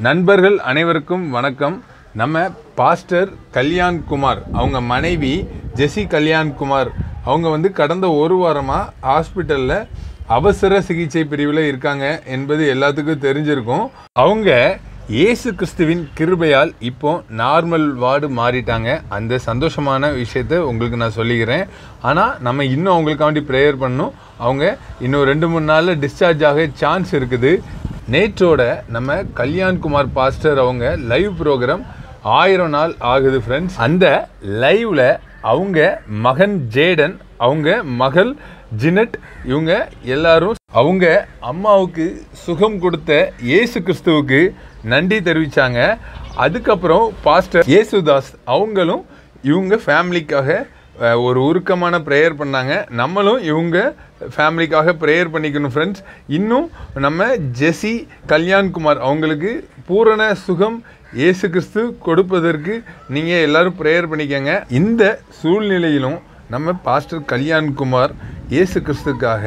நண்பர்கள் அனைவருக்கும் வணக்கம் நம்ம பாஸ்டர் கல்யாண் குமார் அவங்க மனைவி ஜெசி கல்யாண் குமார் அவங்க வந்து கடந்த ஒரு வாரமாக ஹாஸ்பிட்டலில் அவசர சிகிச்சை பிரிவில் இருக்காங்க என்பது எல்லாத்துக்கும் தெரிஞ்சிருக்கும் அவங்க இயேசு கிறிஸ்துவின் கிருபையால் இப்போ நார்மல் வார்டு மாறிட்டாங்க அந்த சந்தோஷமான விஷயத்தை உங்களுக்கு நான் சொல்லிக்கிறேன் ஆனால் நம்ம இன்னும் அவங்களுக்காண்டி ப்ரேயர் பண்ணணும் அவங்க இன்னும் ரெண்டு மூணு நாளில் டிஸ்சார்ஜ் ஆக சான்ஸ் இருக்குது நேற்றோட நம்ம கல்யாண்குமார் பாஸ்டர் அவங்க லைவ் ப்ரோக்ராம் ஆயிரம் நாள் ஆகுது ஃப்ரெண்ட்ஸ் அந்த லைவ்ல அவங்க மகன் ஜேடன் அவங்க மகள் ஜினட் இவங்க எல்லாரும் அவங்க அம்மாவுக்கு சுகம் கொடுத்த இயேசு கிறிஸ்துவுக்கு நன்றி தெரிவிச்சாங்க அதுக்கப்புறம் பாஸ்டர் இயேசுதாஸ் அவங்களும் இவங்க ஃபேமிலிக்காக அஹ், ஒரு உருக்கமான ப்ரேயர் பண்ணாங்க நம்மளும் இவங்க ஃபேமிலிக்காக ப்ரேயர் பண்ணிக்கணும் ஃப்ரெண்ட்ஸ் இன்னும் நம்ம ஜெசி கல்யாண்குமார் அவங்களுக்கு பூரண சுகம் இயேசு கிறிஸ்து கொடுப்பதற்கு நீங்கள் எல்லாரும் ப்ரேயர் பண்ணிக்கங்க இந்த சூழ்நிலையிலும் நம்ம பாஸ்டர் கல்யாண்குமார் இயேசு கிறிஸ்துக்காக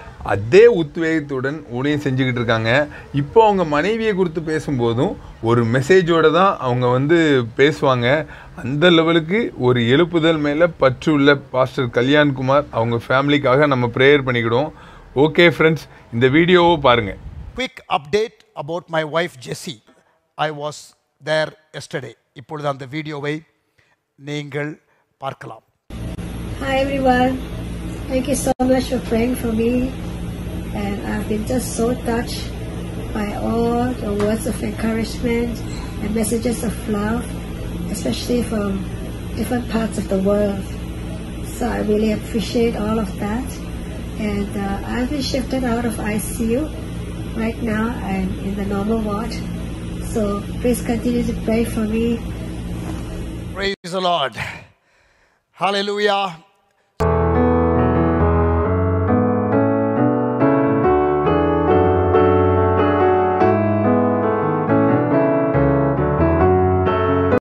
அதே உத்வேகத்துடன் ஊழியம் செஞ்சுக்கிட்டு இருக்காங்க இப்போ அவங்க மனைவியை குறித்து பேசும்போதும் ஒரு மெசேஜோட தான் அவங்க வந்து பேசுவாங்க அந்த லெவலுக்கு ஒரு எழுப்புதல் மேலே பற்று உள்ள பாஸ்டர் கல்யாண்குமார் அவங்க ஃபேமிலிக்காக நம்ம ப்ரேயர் பண்ணிக்கிடுவோம் ஓகே ஃப்ரெண்ட்ஸ் இந்த வீடியோவை பாருங்கள் quick update about my wife Jessie. I was there yesterday. இப்பொழுது அந்த வீடியோவை நீங்கள் பார்க்கலாம் Hi everyone. Thank you so much for praying for me. And I've been just so touched by all the words of encouragement and messages of love, especially from different parts of the world. So I really appreciate all of that. And uh, I've been shifted out of ICU. Right now I'm in the normal ward. So please continue to pray for me Praise the Lord. Hallelujah.